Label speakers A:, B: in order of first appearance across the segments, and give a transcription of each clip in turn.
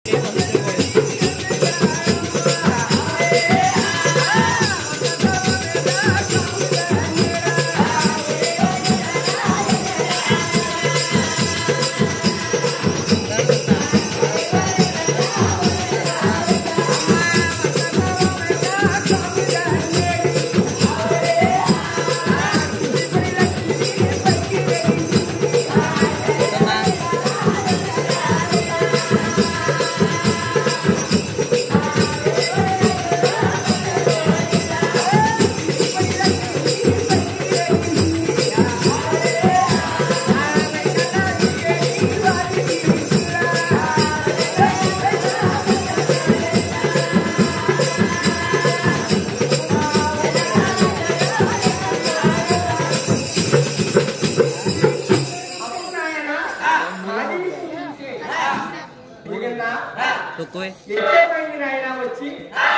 A: అప్పుడు నాయన ఆదిని పూజించి మిగిలిన
B: Tukoy.
A: ఎత్తేపోయింది నాయన వచ్చి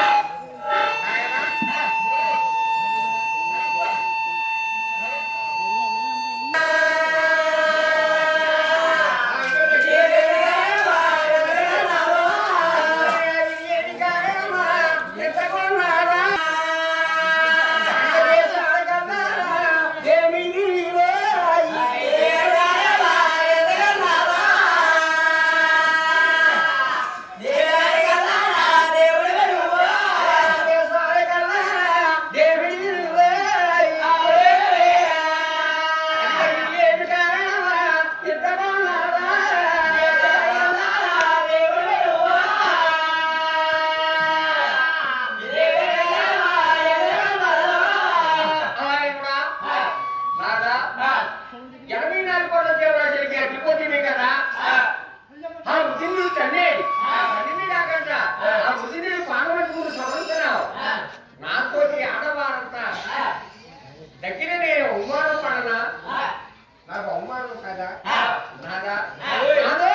A: ఎనభై నాలుగు కోట్ల దేవరాజులకి అడ్డుపోతుంది కదా ఆ ఉదిని తన్నే తన్నింది కాకంట ఆ ఉదిని పానవట్టుకుని సమర్థనావు నాతోటి ఆడవారంతా దగ్గర నేను అవమానం పడనా నాకు అవమానం కదా నాదా నాదే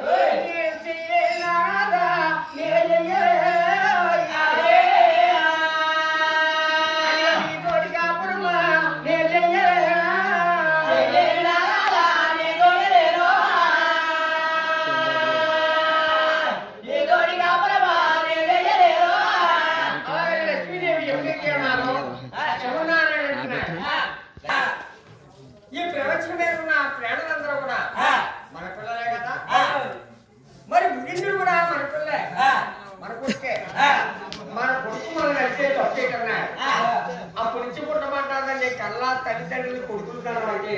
A: నాదా లక్ష్మీదేవి ఎక్కడికి ఉన్నారో శివనారాయణ అంటున్నాడు. ఈ ప్రపంచం మీద ఉన్న ప్రేమలందరూ కూడా మన పిల్లలే కదా మరి ముగిందులు కూడా మన పిల్లలే మన కొడుకే మన కొడుకు మనం నడిచే తప్పే కన్నా అప్పటి నుంచి పుట్టమంటారండి కల్లా తల్లిదండ్రులు కొడుకులు కనబట్టి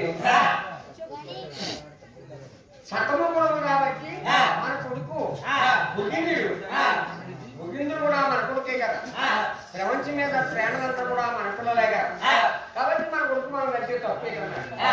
A: సతమగుణము కాబట్టి మన కొడుకు ముగిందుడు ముగిందుడు కూడా మన కొడుకే కదా ప్రపంచం మీద ప్రేమలంతా కూడా మన పిల్లలే కదా కాబట్టి మన కొడుకు మనం నడిచే తప్పే కదా